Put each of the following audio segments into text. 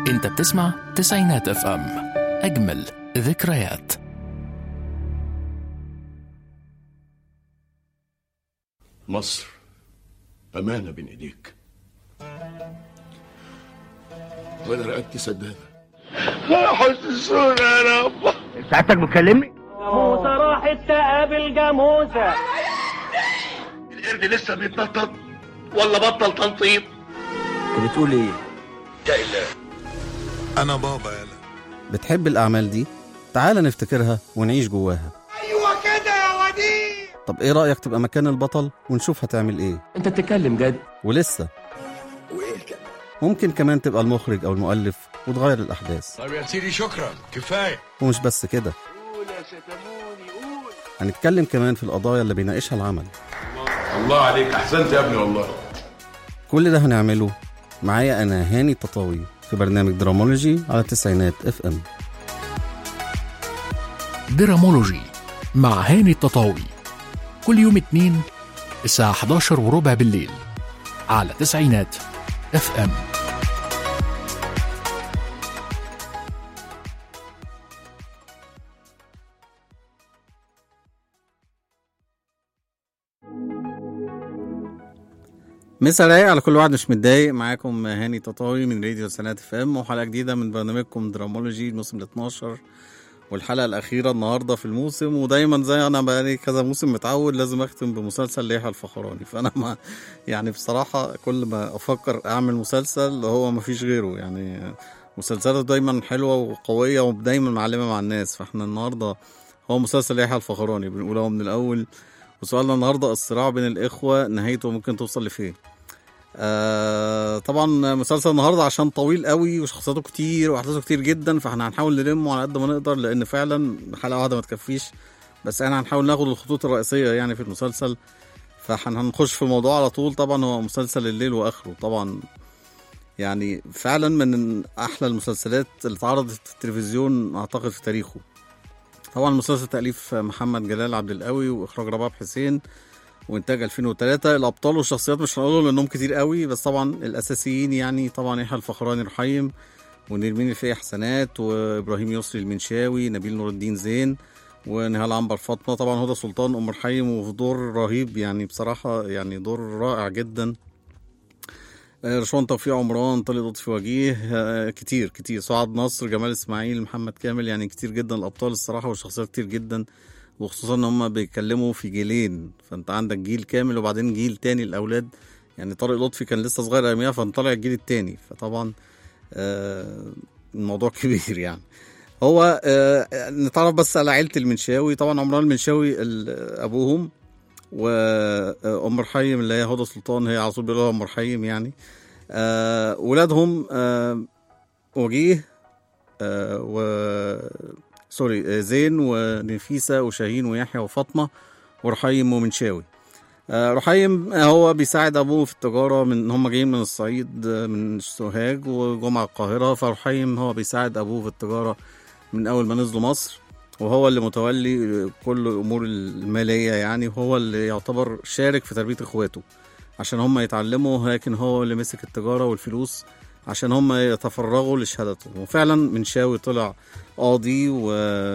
انت بتسمع تسعينات اف ام اجمل ذكريات مصر أمانة بين إيديك وأنا رقبتي سدادة حسسونا يا رب سعادتك بتكلمني؟ جاموسة راحت تقابل جاموسة القرد لسه بيتنطط ولا بطل تنطيط انت بتقول ايه؟ أنا بابا يلا بتحب الأعمال دي؟ تعال نفتكرها ونعيش جواها أيوة كده يا وديع طب إيه رأيك تبقى مكان البطل ونشوف هتعمل إيه؟ انت بتتكلم جد ولسه وإيه كده؟ ممكن كمان تبقى المخرج أو المؤلف وتغير الأحداث طب يا سيدي شكرا كفاية ومش بس كده هنتكلم كمان في القضايا اللي بيناقشها العمل الله عليك أحسنت يا ابني والله كل ده هنعمله معايا أنا هاني التطاوي في برنامج درامولوجي على تسعينات اف ام درامولوجي مع هاني التطاوي كل يوم اتنين الساعة 11 وربع بالليل على تسعينات اف ام مسا رايق على كل واحد مش متضايق معاكم هاني تطاوي من راديو سنات اف ام وحلقه جديده من برنامجكم درامولوجي الموسم ال 12 والحلقه الاخيره النهارده في الموسم ودايما زي انا بقالي كذا موسم متعود لازم اختم بمسلسل ليحيى الفخراني فانا ما يعني بصراحه كل ما افكر اعمل مسلسل هو ما فيش غيره يعني مسلسلاته دايما حلوه وقويه ودايما معلمه مع الناس فاحنا النهارده هو مسلسل يحيى الفخراني بنقوله من الاول وسؤالنا النهارده الصراع بين الاخوه نهايته ممكن توصل لفين آه طبعا مسلسل النهارده عشان طويل قوي وشخصياته كتير واحداثه كتير جدا فاحنا هنحاول نلمه على قد ما نقدر لان فعلا حلقه واحده ما تكفيش بس احنا هنحاول ناخد الخطوط الرئيسيه يعني في المسلسل فاحنا هنخش في الموضوع على طول طبعا هو مسلسل الليل واخره طبعا يعني فعلا من احلى المسلسلات اللي اتعرضت في التلفزيون اعتقد في تاريخه طبعا المسلسل تأليف محمد جلال عبد القوي واخراج رباب حسين وانتاج 2003 الابطال والشخصيات مش هنقولهم لانهم كتير قوي بس طبعا الاساسيين يعني طبعا يحيى الفخراني رحيم ونرمين الفقي حسنات وابراهيم يسري المنشاوي نبيل نور الدين زين ونهال عنبر فاطمه طبعا هدى سلطان ام رحيم وفي دور رهيب يعني بصراحه يعني دور رائع جدا آه، رشوان توفيق عمران طارق لطفي وجيه آه، كتير كتير سعاد نصر جمال اسماعيل محمد كامل يعني كتير جدا الابطال الصراحه والشخصيات كتير جدا وخصوصا ان هم بيتكلموا في جيلين فانت عندك جيل كامل وبعدين جيل تاني الاولاد يعني طارق لطفي كان لسه صغير اياميها فطلع الجيل التاني فطبعا آه الموضوع كبير يعني هو آه نتعرف بس على عيله المنشاوي طبعا عمران المنشاوي ال- ابوهم وام رحيم اللي هي هدى سلطان هي على طول بيقولوا لها ام رحيم يعني آه ولادهم آه وجيه آه و سوري آه، زين ونفيسة وشاهين ويحيى وفاطمة ورحيم ومنشاوي آه، رحيم هو بيساعد ابوه في التجاره من هم جايين من الصعيد آه، من سوهاج وجم على القاهره فرحيم هو بيساعد ابوه في التجاره من اول ما نزلوا مصر وهو اللي متولي كل الامور الماليه يعني وهو اللي يعتبر شارك في تربيه اخواته عشان هم يتعلموا لكن هو اللي مسك التجاره والفلوس عشان هم يتفرغوا لشهادتهم وفعلا منشاوي طلع قاضي و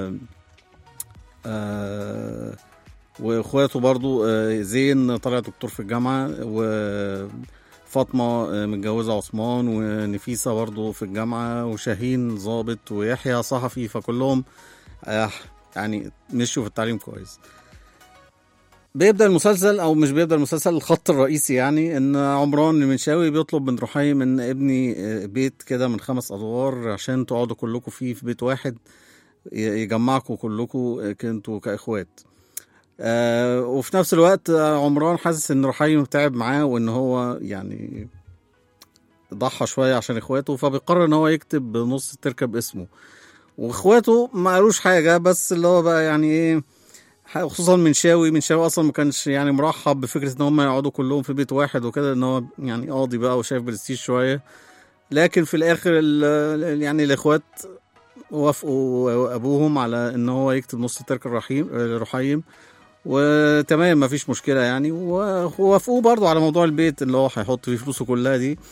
آه واخواته برضو آه، زين طلع دكتور في الجامعة وفاطمة آه، متجوزة عثمان ونفيسة برضو في الجامعة وشاهين ضابط ويحيى صحفي فكلهم آه، يعني مشوا في التعليم كويس بيبدا المسلسل او مش بيبدا المسلسل الخط الرئيسي يعني ان عمران المنشاوي بيطلب من رحيم ان ابني آه، بيت كده من خمس ادوار عشان تقعدوا كلكم فيه في بيت واحد ي- يجمعكم كلكم كنتوا كاخوات آه وفي نفس الوقت آه، عمران حاسس ان رحيم تعب معاه وان هو يعني ضحى شويه عشان اخواته فبيقرر ان هو يكتب نص التركه باسمه واخواته ما قالوش حاجه بس اللي هو بقى يعني ايه خصوصا منشاوي منشاوي اصلا ما كانش يعني مرحب بفكره ان هم يقعدوا كلهم في بيت واحد وكده ان هو يعني قاضي بقى وشايف برستيج شويه لكن في الاخر ال- ال- يعني الاخوات وافقوا ابوهم على ان هو يكتب نص التركه الرحيم الرحيم وتمام مفيش مشكله يعني ووافقوه برضو على موضوع البيت اللي هو هيحط فيه فلوسه كلها دي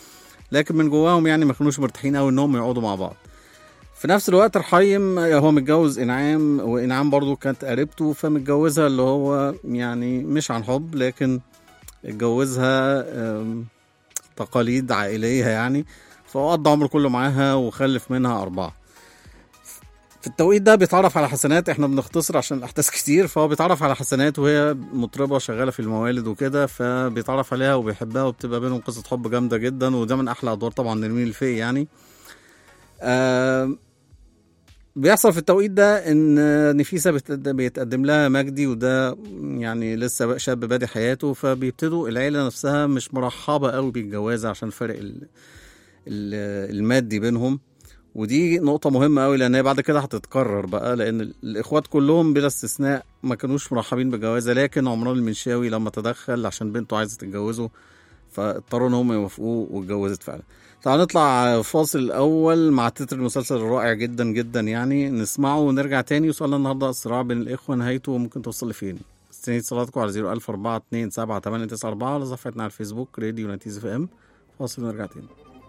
لكن من جواهم يعني ما كانوش مرتاحين قوي انهم يقعدوا مع بعض في نفس الوقت رحيم هو متجوز انعام وانعام برضو كانت قريبته فمتجوزها اللي هو يعني مش عن حب لكن اتجوزها آم، تقاليد عائلية يعني فهو قضى عمره كله معاها وخلف منها أربعة في التوقيت ده بيتعرف على حسنات احنا بنختصر عشان الاحداث كتير فهو بيتعرف على حسنات وهي مطربه شغاله في الموالد وكده فبيتعرف عليها وبيحبها وبتبقى بينهم قصه حب جامده جدا وده من احلى ادوار طبعا نرمين الفقي يعني آه بيحصل في التوقيت ده ان نفيسه بتقد- بيتقدم لها مجدي وده يعني لسه شاب بادئ حياته فبيبتدوا العيله نفسها مش مرحبه قوي بالجوازه عشان فرق ال- ال- المادي بينهم ودي نقطة مهمة قوي لأن هي بعد كده هتتكرر بقى لأن ال- الإخوات كلهم بلا استثناء ما كانوش مرحبين بالجوازة لكن عمران المنشاوي لما تدخل عشان بنته عايزة تتجوزه فاضطروا إن هم يوافقوه واتجوزت فعلا. تعالوا نطلع فاصل الأول مع تتر المسلسل الرائع جدا جدا يعني نسمعه ونرجع تاني وسؤالنا النهاردة الصراع بين الإخوة نهايته ممكن توصل لفين؟ استنيت صلاتكم على 01427 على صفحتنا على الفيسبوك راديو نتيز اف ام فاصل ونرجع تاني.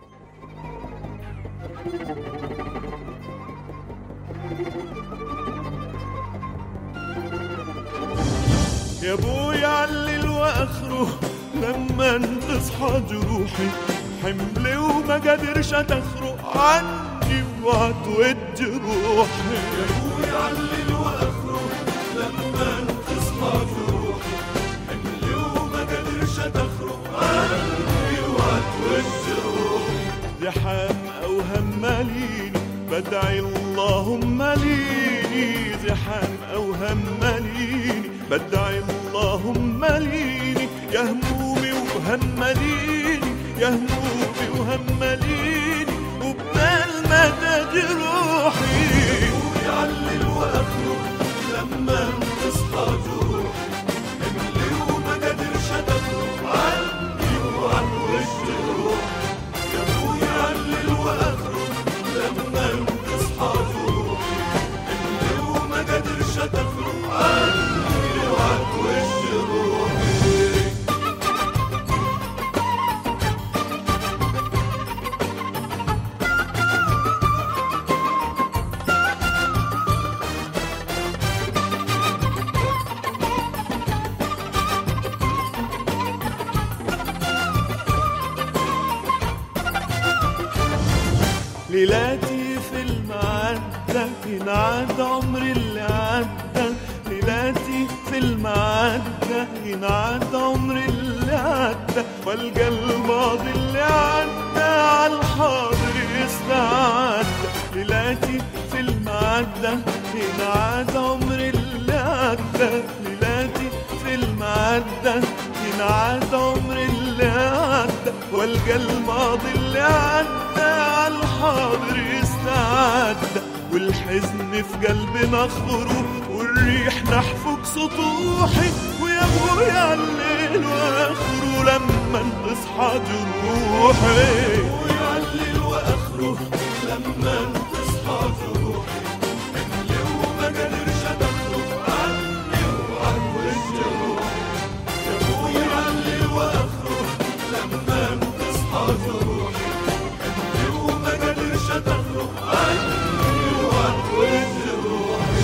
يا ابويا علل واخره لما تصحى جروحي حملي وما قادرش تخرق عني وعتود جروحي يا ابويا علل واخره لما تصحى جروحي حملي وما قادرش تخرق عني وعتود جروحي زحام او هماليني بدعي اللهم ليني زحام او هماليني بدعي اللهم ليني يا همومي وهمليني يا همومي وهمليني وبدال ما تجروحي ويعلل واخره لما تصحى جروحي حملي وما قادرش تخرج عني وعن وش روحي يا ابويا علل واخره لما تصحى جروحي حملي وما قادرش تخرج عني وعن وش روحي ليلاتي في المعدة ينعاد عمري اللي عدى ليلاتي في المعدة ينعاد عمري اللي عدى والقى الماضي اللي عدى على الحاضر يستعدى ليلاتي في المعدة ينعاد عمري اللي عدى ليلاتي في المعدة ينعاد عمري اللي عدى والقى الماضي اللي عدى على الحاضر يستعدى والحزن في قلبنا خروج والريح نحفك سطوحي ويا ابويا الليل واخره لما تصحى جروحي ويا الليل واخره لما تصحى جروحي حملي وما قادرش تخرج عني وعن وش روحي يا ابويا الليل واخره لما تصحى جروحي حملي وما قادرش تخرج عني وعن وش روحي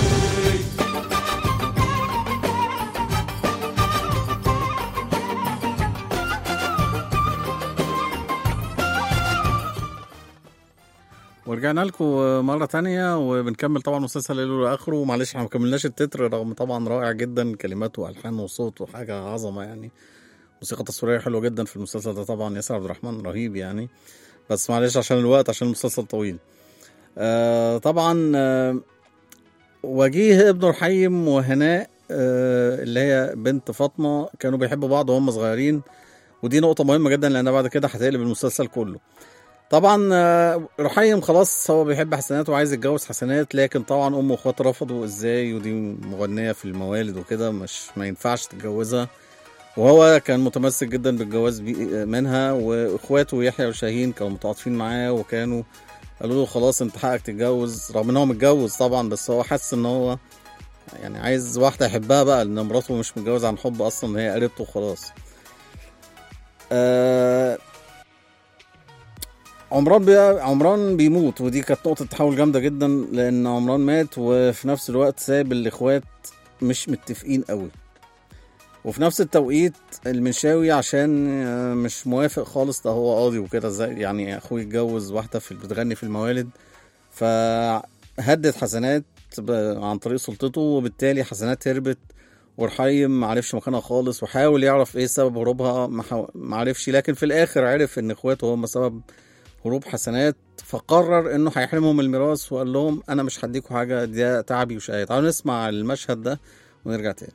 ورجعنا لكم مرة تانية وبنكمل طبعا مسلسل ليلو لآخره ومعلش احنا ما كملناش التتر رغم طبعا رائع جدا كلمات وألحان وصوت وحاجة عظمة يعني موسيقى تصويرية حلوة جدا في المسلسل ده طبعا ياسر عبد الرحمن رهيب يعني بس معلش عشان الوقت عشان المسلسل طويل آه طبعا آه وجيه ابن رحيم وهناء آه اللي هي بنت فاطمة كانوا بيحبوا بعض وهم صغيرين ودي نقطة مهمة جدا لأنها بعد كده هتقلب المسلسل كله طبعا آه، رحيم خلاص هو بيحب حسنات وعايز يتجوز حسنات لكن طبعا امه واخواته رفضوا ازاي ودي مغنيه في الموالد وكده مش ما ينفعش تتجوزها وهو كان متمسك جدا بالجواز بي- منها واخواته يحيى وشاهين كانوا متعاطفين معاه وكانوا قالوا له خلاص انت حقك تتجوز رغم ان هو متجوز طبعا بس هو حس ان هو يعني عايز واحده يحبها بقى لان مراته مش متجوز عن حب اصلا هي قريبته وخلاص آه عمران بي... عمران بيموت ودي كانت نقطة تحول جامدة جدا لأن عمران مات وفي نفس الوقت ساب الإخوات مش متفقين قوي وفي نفس التوقيت المنشاوي عشان آه، مش موافق خالص ده هو قاضي وكده زي يعني أخوي اتجوز واحدة في بتغني في الموالد فهدد حسنات ب- عن طريق سلطته وبالتالي حسنات هربت ورحيم معرفش مكانها خالص وحاول يعرف ايه سبب هروبها ما حاو- معرفش لكن في الاخر عرف ان اخواته هم سبب هروب حسنات فقرر انه هيحرمهم الميراث وقال لهم انا مش هديكوا حاجه ده تعبي وشقاية تعالوا نسمع المشهد ده ونرجع تاني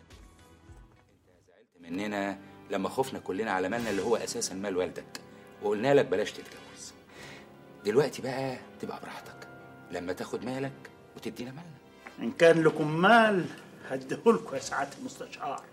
مننا لما خفنا كلنا على مالنا اللي هو اساسا مال والدك وقلنا لك بلاش تتجوز دلوقتي بقى تبقى براحتك لما تاخد مالك وتدينا مالنا إن كان لكم مال هديهولكم يا سعادة المستشار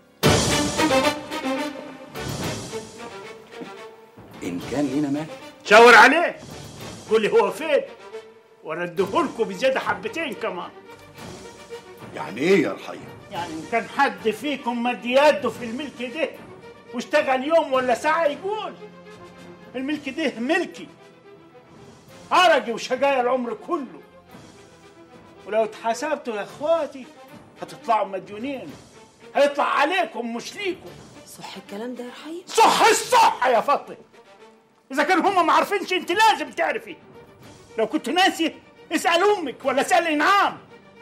ان كان لينا مال شاور عليه قول لي هو فين وانا اديهولكم بزيادة حبتين كمان يعني ايه يا رحيم يعني إن كان حد فيكم مد يده في الملك ده واشتغل يوم ولا ساعة يقول الملك ده ملكي عرقي وشقايا العمر كله ولو اتحسبتوا يا اخواتي هتطلعوا مديونين هيطلع عليكم مش ليكم صح الكلام ده يا رحيم صح الصح يا فطي اذا كان هم ما عارفينش انت لازم تعرفي لو كنت ناسي اسال امك ولا اسال انعام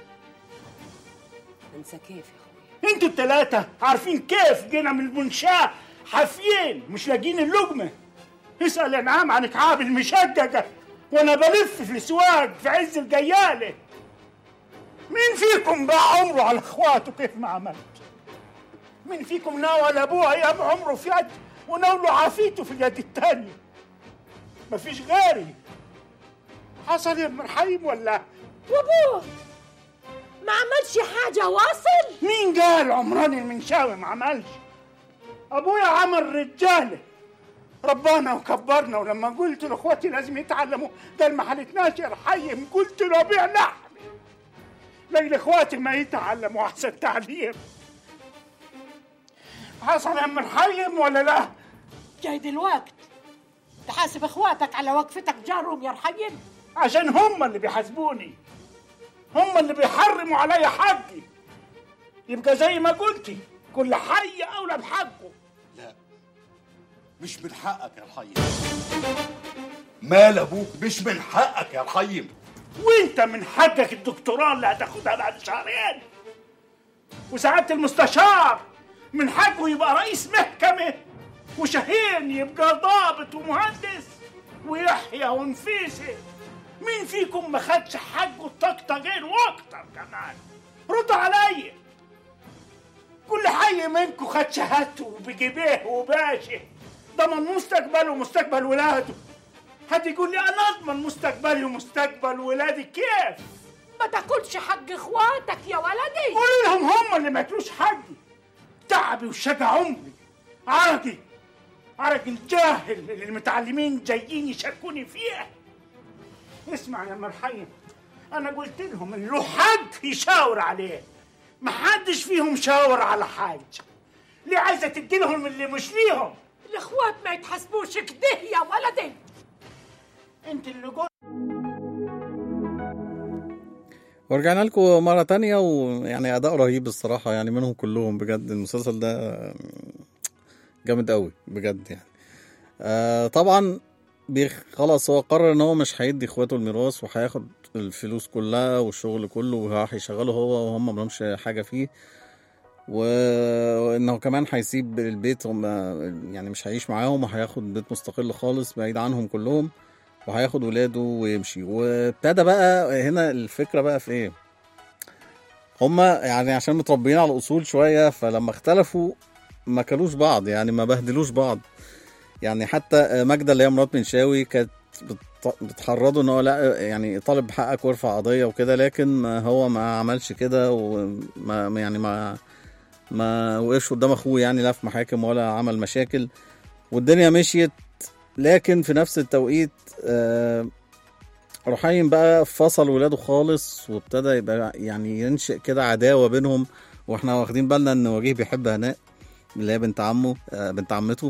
انسى كيف يا اخويا انتوا التلاتة عارفين كيف جينا من المنشاة حافيين مش لاقيين اللقمة اسأل انعام عن كعاب المشققة وانا بلف في السواق في عز الجيالة مين فيكم باع عمره على اخواته كيف ما عملت مين فيكم ناول ابوه ايام عمره في يد وناوله عافيته في اليد التانية مفيش غيري حصل يا ابن رحيم ولا وابوه ما عملش حاجة واصل مين قال عمران المنشاوي ما عملش ابويا عمل رجاله ربانا وكبرنا ولما قلت لاخواتي لازم يتعلموا قال ما حلتناش يا رحيم قلت له بيع لحمي لان اخواتي ما يتعلموا احسن تعليم حصل يا ام رحيم ولا لا جاي دلوقت تحاسب اخواتك على وقفتك جارهم يا رحيم عشان هم اللي بيحاسبوني هم اللي بيحرموا عليا حقي يبقى زي ما قلتي كل حي اولى بحقه مش من حقك يا رحيم مال ابوك مش من حقك يا رحيم وانت من حقك الدكتوراه اللي هتاخدها بعد شهرين وسعادة المستشار من حقه يبقى رئيس محكمة وشاهين يبقى ضابط ومهندس ويحيى ونفيسة مين فيكم ما خدش حقه الطقطقين واكتر كمان ردوا عليا كل حي منكم خد شهادته وبجيبيه وباشا ضمن مستقبله ومستقبل ولاده حد يقول لي انا اضمن مستقبلي ومستقبل ولادي كيف ما تاكلش حق اخواتك يا ولدي قول لهم هم اللي ما ياكلوش حقي تعبي وشقى عمري عرقي عرق الجاهل اللي المتعلمين جايين يشاركوني فيه اسمع يا مرحيم انا قلت لهم اللي له حق يشاور عليه ما حدش فيهم شاور على حاجه ليه عايزه تدي لهم اللي مش ليهم الاخوات ما يتحسبوش كده يا ولدي انت اللي قلت ورجعنا لكم مرة تانية ويعني أداء رهيب الصراحة يعني منهم كلهم بجد المسلسل ده جامد قوي بجد يعني آه طبعا بيخ خلاص هو قرر ان هو مش هيدي اخواته الميراث وهياخد الفلوس كلها والشغل كله وهيشغله هو وهم ملهمش حاجة فيه و- وانه كمان هيسيب البيت هم يعني مش هيعيش معاهم وهياخد بيت مستقل خالص بعيد عنهم كلهم وهياخد ولاده ويمشي وابتدى بقى هنا الفكره بقى في ايه هما يعني عشان متربيين على الاصول شويه فلما اختلفوا ما كلوش بعض يعني ما بهدلوش بعض يعني حتى ماجدة اللي هي مرات منشاوي كانت بت- بتحرضه ان هو لا يعني طالب بحقك وارفع قضيه وكده لكن ما هو ما عملش كده وما يعني ما ما وقفش قدام اخوه يعني لا في محاكم ولا عمل مشاكل والدنيا مشيت لكن في نفس التوقيت آه، رحيم بقى فصل ولاده خالص وابتدى يبقى يعني ينشئ كده عداوه بينهم واحنا واخدين بالنا ان وجيه بيحب هناء اللي هي بنت عمه آه، بنت عمته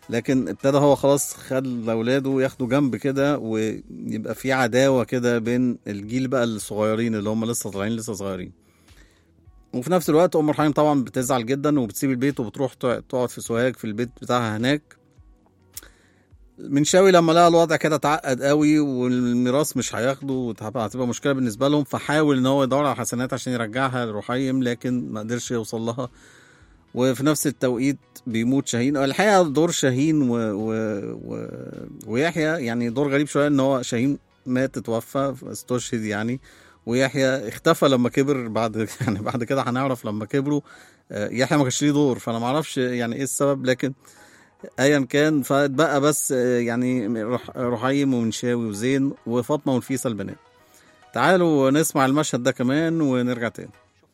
لكن ابتدى هو خلاص خد اولاده ياخدوا جنب كده ويبقى في عداوه كده بين الجيل بقى الصغيرين اللي هم لسه طالعين لسه صغيرين وفي نفس الوقت ام رحيم طبعا بتزعل جدا وبتسيب البيت وبتروح تع- تقعد في سوهاج في البيت بتاعها هناك منشاوي لما لقى الوضع كده اتعقد قوي والميراث مش هياخده وهتبقى هتبقى مشكله بالنسبه لهم فحاول ان هو يدور على حسنات عشان يرجعها لرحيم لكن ما قدرش يوصل لها وفي نفس التوقيت بيموت شاهين الحقيقه دور شاهين و... و... و... ويحيى يعني دور غريب شويه ان هو شاهين مات اتوفى استشهد يعني ويحيى اختفى لما كبر بعد يعني بعد كده هنعرف لما كبروا آه، يحيى ما كانش ليه دور فانا ما اعرفش يعني ايه السبب لكن ايا كان فاتبقى بس آه، يعني رح- رحيم ومنشاوي وزين وفاطمه ونفيسه البنات تعالوا نسمع المشهد ده كمان ونرجع تاني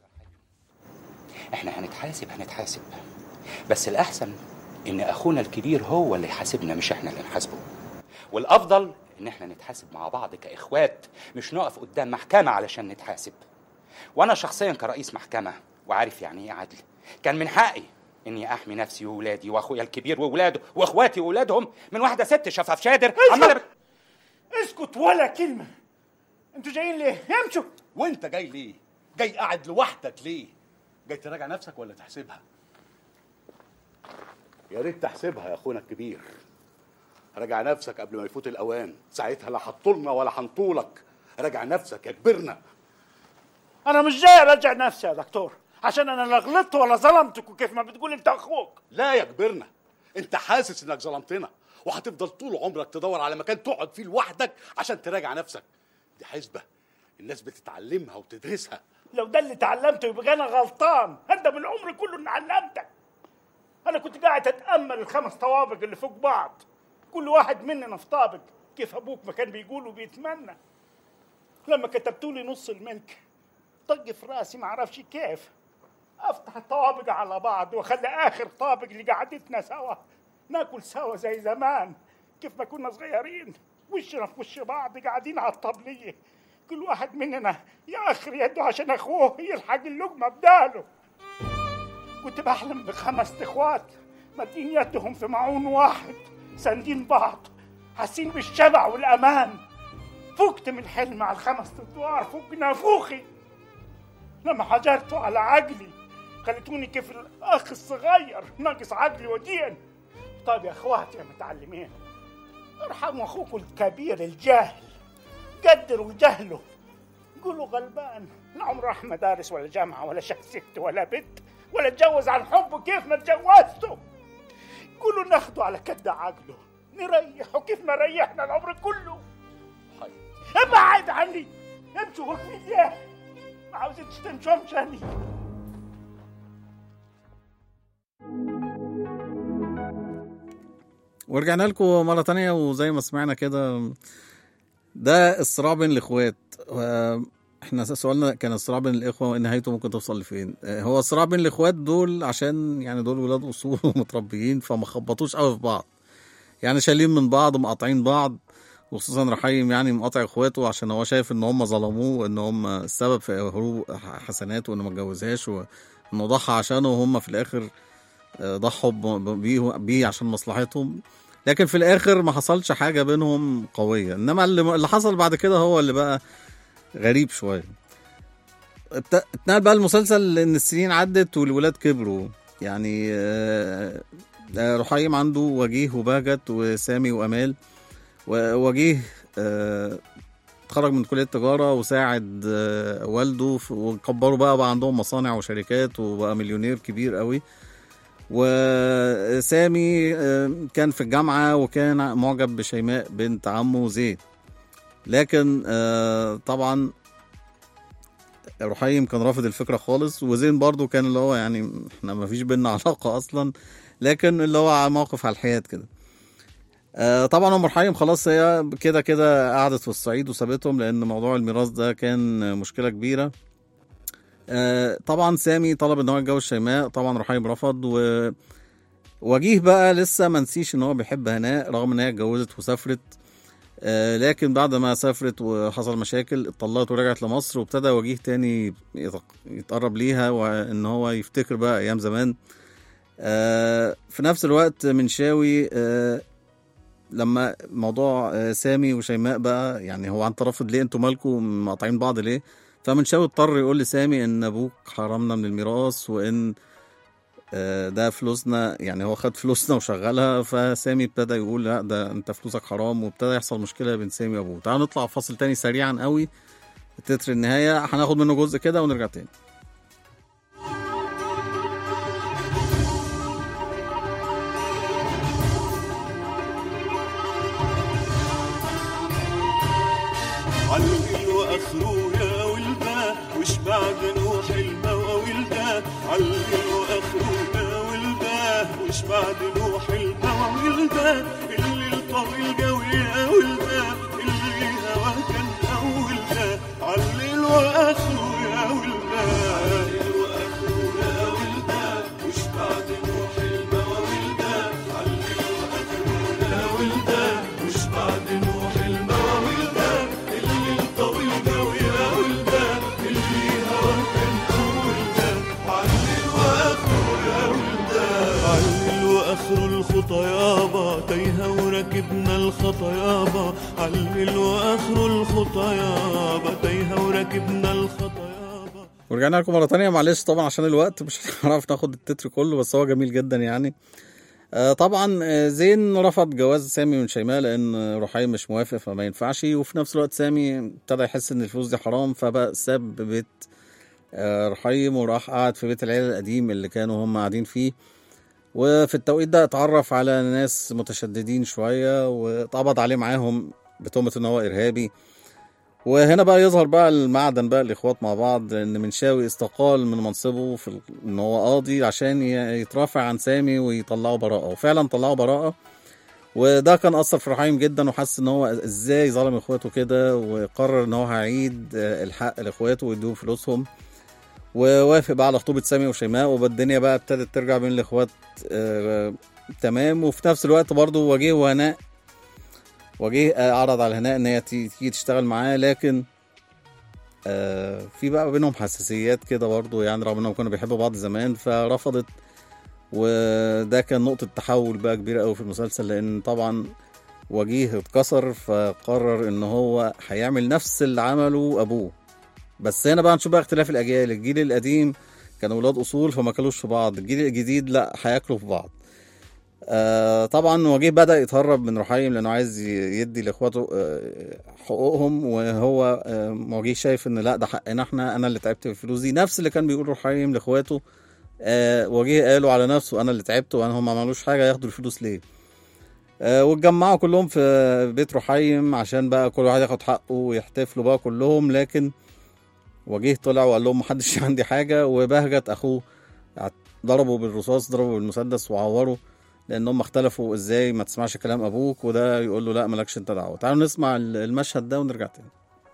احنا هنتحاسب هنتحاسب بس الاحسن ان اخونا الكبير هو اللي يحاسبنا مش احنا اللي نحاسبه والافضل ان احنا نتحاسب مع بعض كاخوات مش نقف قدام محكمه علشان نتحاسب وانا شخصيا كرئيس محكمه وعارف يعني ايه عدل كان من حقي اني احمي نفسي وولادي واخويا الكبير واولاده واخواتي واولادهم من واحده ست شفاف شادر عماله بت- اسكت ولا كلمة انتوا جايين ليه؟ امشوا وانت جاي ليه؟ جاي قاعد لوحدك ليه؟ جاي تراجع نفسك ولا تحسبها؟ يا ريت تحسبها يا اخونا الكبير راجع نفسك قبل ما يفوت الاوان ساعتها لا هتطولنا ولا هنطولك راجع نفسك يا كبرنا انا مش جاي اراجع نفسي يا دكتور عشان انا لا غلطت ولا ظلمتك وكيف ما بتقول انت اخوك لا يا كبرنا انت حاسس انك ظلمتنا وهتفضل طول عمرك تدور على مكان تقعد فيه لوحدك عشان تراجع نفسك دي حسبة الناس بتتعلمها وبتدرسها لو ده اللي اتعلمته يبقى انا غلطان هندم العمر كله اني علمتك انا كنت قاعد اتامل الخمس طوابق اللي فوق بعض كل واحد مننا في طابق كيف ابوك ما كان بيقول وبيتمنى لما كتبتوا لي نص الملك طق في راسي ما اعرفش كيف افتح الطوابق على بعض واخلي اخر طابق لقعدتنا سوا ناكل سوا زي زمان كيف ما كنا صغيرين وشنا في وش بعض قاعدين على الطبليه كل واحد مننا ياخر يده عشان اخوه يلحق اللقمه بداله كنت بحلم بخمس اخوات مادين يدهم في معون واحد ساندين بعض حاسين بالشبع والامان فقت من حلم على الخمس ادوار فوق نافوخي لما حجرتوا على عقلي خليتوني كيف الاخ الصغير ناقص عقلي ودين طيب يا اخواتي يا متعلمين ارحموا اخوكم الكبير الجاهل قدروا جهله قولوا غلبان لا عمره راح مدارس ولا جامعه ولا شاف ست ولا بنت ولا اتجوز عن حبه كيف ما اتجوزته قولوا ناخده على كد عقله نريحه كيف ما ريحنا العمر كله ابعد عني امشوا واقفين ليه ما عاوزينش تمشوا امشاني ورجعنا لكم مرة تانية وزي ما سمعنا كده ده الصراع بين الإخوات و- احنا سؤالنا كان الصراع بين الإخوة ونهايته ممكن توصل لفين آه، هو الصراع بين الإخوات دول عشان يعني دول ولاد أصول ومتربيين فما خبطوش قوي في بعض يعني شايلين من بعض مقاطعين بعض وخصوصا رحيم يعني مقاطع اخواته عشان هو شايف ان هم ظلموه وان هم السبب في هروب حسنات وانه ما اتجوزهاش وانه ضحى عشانه وهم في الاخر آه، ضحوا ب- بيه بيه عشان مصلحتهم لكن في الاخر ما حصلش حاجه بينهم قويه انما اللي اللي حصل بعد كده هو اللي بقى غريب شويه ابت- اتنقل بقى المسلسل ان السنين عدت والولاد كبروا يعني آه، آه، رحيم عنده وجيه وبهجت وسامي وامال ووجيه آه، اتخرج من كليه التجاره وساعد آه، والده في- وكبروا بقى بقى عندهم مصانع وشركات وبقى مليونير كبير قوي وسامي آه، كان في الجامعه وكان معجب بشيماء بنت عمه زيد لكن آه، طبعا رحيم كان رافض الفكره خالص وزين برضو كان اللي هو يعني احنا ما فيش بينا علاقه اصلا لكن اللي هو موقف على الحياد كده آه، طبعا ام رحيم خلاص هي كده كده قعدت في الصعيد وسابتهم لان موضوع الميراث ده كان مشكله كبيره آه، طبعا سامي طلب ان هو يتجوز شيماء طبعا رحيم رفض و وجيه بقى لسه ما نسيش ان هو بيحب هناء رغم ان هي اتجوزت وسافرت آه، لكن بعد ما سافرت وحصل مشاكل اتطلقت ورجعت لمصر وابتدى وجيه تاني يتق- يتقرب ليها وان هو يفتكر بقى ايام زمان آه في نفس الوقت منشاوي آه لما موضوع آه سامي وشيماء بقى يعني هو عن ترفض ليه انتوا مالكم مقاطعين بعض ليه فمنشاوي اضطر يقول لسامي ان ابوك حرمنا من الميراث وان آه، ده فلوسنا يعني هو خد فلوسنا وشغلها فسامي ابتدى يقول لا ده انت فلوسك حرام وابتدى يحصل مشكله بين سامي وابوه تعالوا نطلع فاصل تاني سريعا قوي تتر النهايه هناخد منه جزء كده ونرجع تاني علقي واخره يا ولدان وش بعد نوح المواويل ده علقي واخره يا ولدان وش بعد نوح المواويل ده اللي الطويل قوي يا ولدان اللي هوا كان اول ده علل واخره يا ولدان علل واخره يا ولدان وش بعد نوح المواويل ده علل واخره يا ولدان وش بعد نوح المواويل ده اللي الطويل قوي يا ولدان اللي هوا كان اول ده علل واخره يا ولدان علل واخره الخطى يابا تايهه وركبنا الخطا يابا علل واخره الخطى يابا تايهه وركبنا الخطا يابا ورجعنا لكم مره تانية معلش طبعا عشان الوقت مش هنعرف ناخد التتر كله بس هو جميل جدا يعني آه طبعا آه، زين رفض جواز سامي من شيماء لان رحيم مش موافق فما ينفعش وفي نفس الوقت سامي ابتدى يحس ان الفلوس دي حرام فبقى ساب بيت آه، رحيم وراح قعد في بيت العيله القديم اللي كانوا هم قاعدين فيه وفي التوقيت ده اتعرف على ناس متشددين شويه واتقبض عليه معاهم بتهمه ان هو ارهابي وهنا بقى يظهر بقى المعدن بقى الاخوات مع بعض ان منشاوي استقال من منصبه في ال- ان هو قاضي عشان ي- يترافع عن سامي ويطلعوا براءه وفعلا طلعوا براءه وده كان اثر في رحيم جدا وحس ان هو ازاي ظلم اخواته كده وقرر ان هو هيعيد آه، الحق لاخواته ويديهم فلوسهم ووافق بقى على خطوبه سامي وشيماء والدنيا بقى ابتدت ترجع بين الاخوات آه، تمام وفي نفس الوقت برضه وجيه وهناء وجيه آه، عرض على هناء ان هي تي- تيجي تشتغل معاه لكن آه، في بقى بينهم حساسيات كده برضه يعني رغم انهم كانوا بيحبوا بعض زمان فرفضت وده كان نقطة تحول بقى كبيرة قوي في المسلسل لأن طبعا وجيه اتكسر فقرر إن هو هيعمل نفس اللي عمله أبوه بس هنا بقى نشوف بقى اختلاف الأجيال الجيل القديم كانوا ولاد أصول فما كلوش في بعض الجيل الجديد لا هياكلوا في بعض آه طبعا وجيه بدأ يتهرب من رحيم لأنه عايز ي- يدي لإخواته آه حقوقهم وهو آه وجيه شايف إن لا ده حقنا احنا أنا اللي تعبت في الفلوس دي نفس اللي كان بيقول رحيم لإخواته آه وجيه قالوا على نفسه أنا اللي تعبت وأنا هم ما عملوش حاجة ياخدوا الفلوس ليه آه واتجمعوا كلهم في بيت رحيم عشان بقى كل واحد ياخد حقه ويحتفلوا بقى كلهم لكن وجيه طلع وقال لهم محدش عندي حاجة وبهجت أخوه ضربوا بالرصاص ضربوا بالمسدس وعوروا لان هم اختلفوا ازاي ما تسمعش كلام ابوك وده يقول له لا مالكش انت دعوه تعالوا نسمع ال- المشهد ده ونرجع تاني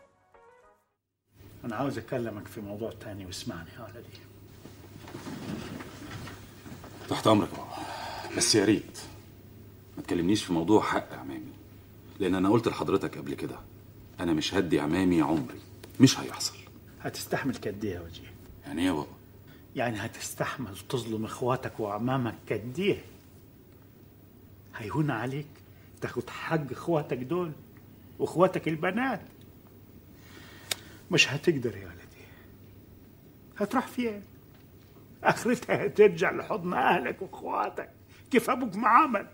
أنا عاوز أكلمك في موضوع تاني واسمعني على دي تحت امرك يا بابا بس يا ريت ما تكلمنيش في موضوع حق عمامي لان انا قلت لحضرتك قبل كده انا مش هدي عمامي عمري مش هيحصل هتستحمل قد إيه يا وجيه يعني ايه يا بابا يعني هتستحمل تظلم اخواتك وعمامك قد ايه هيهون عليك تاخد حق اخواتك دول واخواتك البنات مش هتقدر يا ولدي هتروح فين اخرتها هترجع لحضن اهلك واخواتك كيف ابوك ما عمل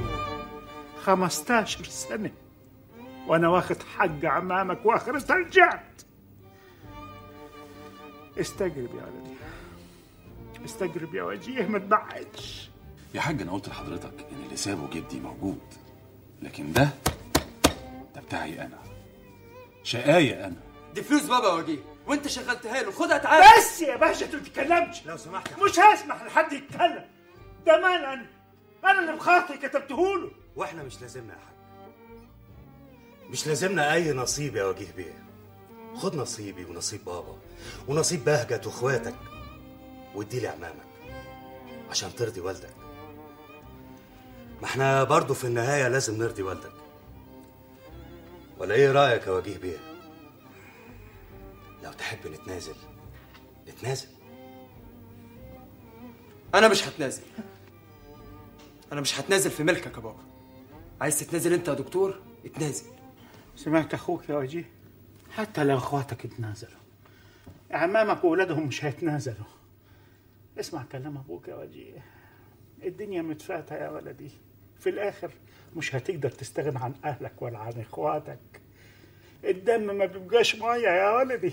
15 سنة وانا واخد حق عمامك واخرتها رجعت استقرب يا ولدي استقرب يا وجيه ما تبعدش يا حاج انا قلت لحضرتك ان اللي سابه جدي موجود لكن ده ده بتاعي انا شقاية انا دي فلوس بابا وجيه وانت شغلتها له خدها تعالى بس يا باشا ما تتكلمش لو سمحت مش هسمح لحد يتكلم ده مال انا انا اللي بخاطري كتبته له واحنا مش لازمنا يا حاج مش لازمنا اي نصيب يا وجيه بيه خد نصيبي ونصيب بابا ونصيب بهجت واخواتك وادي لي عمامك عشان ترضي والدك ما احنا برضه في النهايه لازم نرضي والدك ولا ايه رايك يا وجيه بيه لو تحب نتنازل نتنازل انا مش هتنازل انا مش هتنازل في ملكك يا بابا عايز تتنازل انت يا دكتور اتنازل سمعت اخوك يا وجيه حتى لو اخواتك اتنازلوا اعمامك واولادهم مش هيتنازلوا اسمع كلام ابوك يا وجيه الدنيا متفاتة يا ولدي في الاخر مش هتقدر تستغنى عن اهلك ولا عن اخواتك الدم ما بيبقاش ميه يا ولدي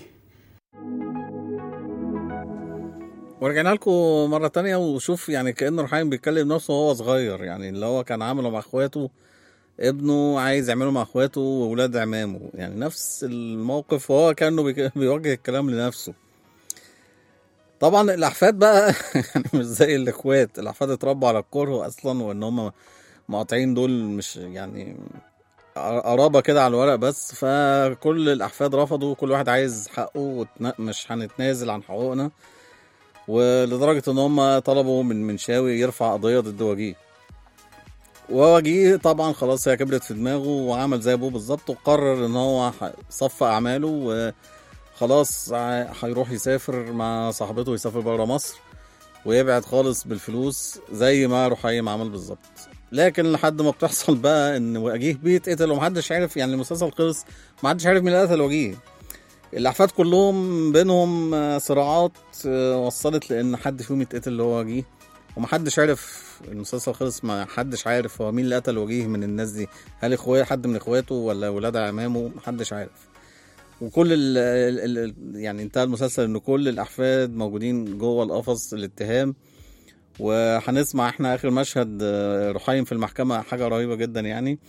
ورجعنا لكم مرة تانية وشوف يعني كأن رحيم بيتكلم نفسه وهو صغير يعني اللي هو كان عامله مع اخواته ابنه عايز يعمله مع اخواته واولاد عمامه يعني نفس الموقف وهو كانه بيك- بيوجه الكلام لنفسه طبعا الاحفاد بقى يعني مش زي الاخوات الاحفاد اتربوا على الكره اصلا وان هم مقاطعين دول مش يعني قرابه كده على الورق بس فكل الاحفاد رفضوا كل واحد عايز حقه وتنا- مش هنتنازل عن حقوقنا ولدرجه ان هم طلبوا من منشاوي يرفع قضيه ضد وجيه ووجيه طبعا خلاص هي كبرت في دماغه وعمل زي ابوه بالظبط وقرر ان هو ح- صفى اعماله وخلاص ع- هيروح يسافر مع صاحبته يسافر بره مصر ويبعد خالص بالفلوس زي ما رحيم عمل بالظبط لكن لحد ما بتحصل بقى ان وجيه بيتقتل ومحدش عارف يعني المسلسل خلص محدش عارف مين اللي قتل وجيه الاحفاد كلهم بينهم آه، صراعات آه، وصلت لان حد فيهم يتقتل اللي هو وجيه ومحدش عارف المسلسل خلص ما حدش عارف هو مين اللي قتل وجيه من الناس دي هل اخوات حد من اخواته ولا ولاد عمامه محدش عارف وكل ال ال ال يعني انتهى المسلسل ان كل الاحفاد موجودين جوه القفص الاتهام وهنسمع احنا اخر مشهد آه، رحيم في المحكمه حاجه رهيبه جدا يعني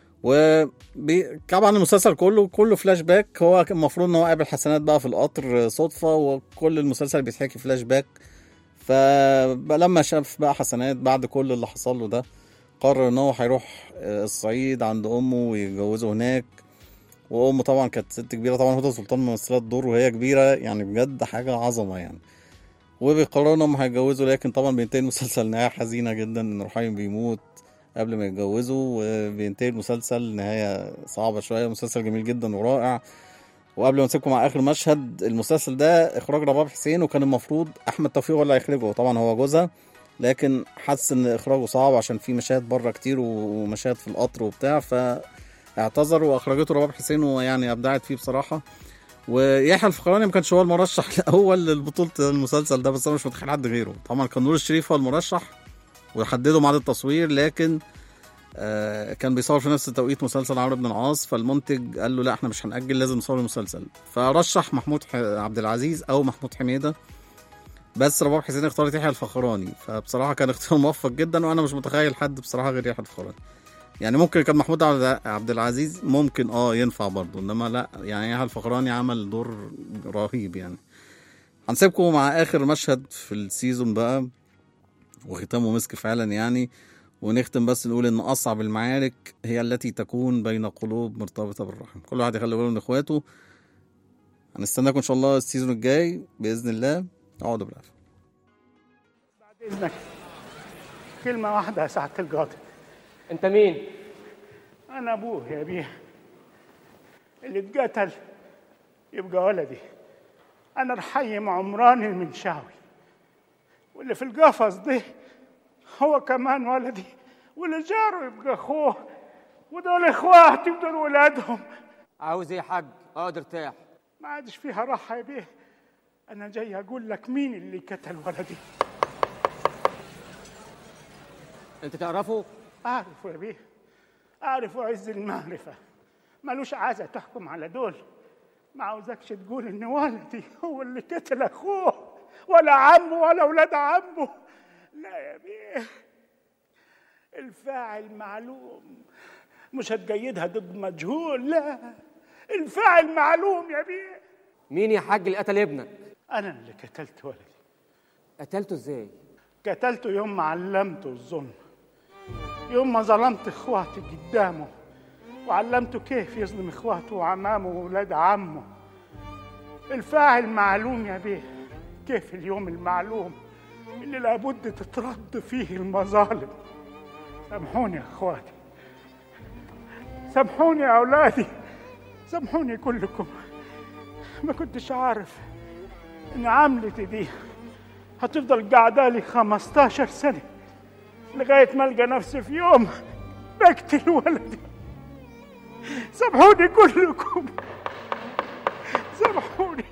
وطبعا المسلسل كله كله فلاش باك هو كان المفروض ان هو قابل حسنات بقى في القطر صدفه وكل المسلسل بيتحكي فلاش باك فلما شاف بقى حسنات بعد كل اللي حصل له ده قرر ان هو هيروح آه، الصعيد عند امه ويتجوزه هناك وامه طبعا كانت ست كبيره طبعا هدى سلطان ممثله الدور وهي كبيره يعني بجد حاجه عظمه يعني وبيقرروا انهم هيتجوزوا لكن طبعا بينتهي المسلسل نهايه حزينه جدا ان رحيم بيموت قبل ما يتجوزوا وبينتهي المسلسل نهايه صعبه شويه مسلسل جميل جدا ورائع وقبل ما نسيبكم مع اخر مشهد المسلسل ده اخراج رباب حسين وكان المفروض احمد توفيق هو اللي هيخرجه طبعا هو جوزها لكن حس ان اخراجه صعب عشان في مشاهد بره كتير ومشاهد في القطر وبتاع فاعتذر واخرجته رباب حسين ويعني ابدعت فيه بصراحه ويحيى الفخراني ما كانش هو المرشح الاول لبطوله المسلسل ده بس انا مش متخيل حد غيره طبعا كان نور الشريف هو المرشح وحددوا ميعاد التصوير لكن آه كان بيصور في نفس توقيت مسلسل عمرو بن العاص فالمنتج قال له لا احنا مش هنأجل لازم نصور المسلسل فرشح محمود ح- عبد العزيز او محمود حميده بس رباب حسين اختارت يحيى الفخراني فبصراحه كان اختيار موفق جدا وانا مش متخيل حد بصراحه غير يحيى الفخراني يعني ممكن كان محمود عبد عبد العزيز ممكن اه ينفع برضه انما لا يعني يحيى الفخراني عمل دور رهيب يعني هنسيبكم مع اخر مشهد في السيزون بقى وختامه مسك فعلا يعني ونختم بس نقول ان اصعب المعارك هي التي تكون بين قلوب مرتبطه بالرحم كل واحد يخلي باله من اخواته هنستناكم ان شاء الله السيزون الجاي باذن الله اقعدوا بالعافيه باذنك كلمه واحده يا سعاده القاضي انت مين انا ابوه يا بيه اللي اتقتل يبقى ولدي انا رحيم عمران المنشاوي واللي في القفص ده هو كمان ولدي واللي جاره يبقى اخوه ودول اخواتي ودول ولادهم عاوز ايه يا حاج اقعد ارتاح ما عادش فيها راحه يا بيه انا جاي اقول لك مين اللي قتل ولدي انت تعرفه اعرفه يا بيه اعرفه عز المعرفه ملوش عازة تحكم على دول ما عاوزكش تقول ان ولدي هو اللي قتل اخوه ولا عمه ولا ولاد عمه لا يا بيه الفاعل معلوم مش هتجيدها ضد مجهول لا الفاعل معلوم يا بيه مين يا حاج اللي قتل ابنك انا اللي قتلت ولدي قتلته ازاي قتلته يوم ما علمته الظلم يوم ما ظلمت اخواتي قدامه وعلمته كيف يظلم اخواته وعمامه وولاد عمه الفاعل معلوم يا بيه كيف اليوم المعلوم اللي لابد تترد فيه المظالم سامحوني يا اخواتي سامحوني يا اولادي سامحوني كلكم ما كنتش عارف ان عملتي دي هتفضل قاعدة لي 15 سنة لغاية ما ألقى نفسي في يوم بقتل ولدي سامحوني كلكم سامحوني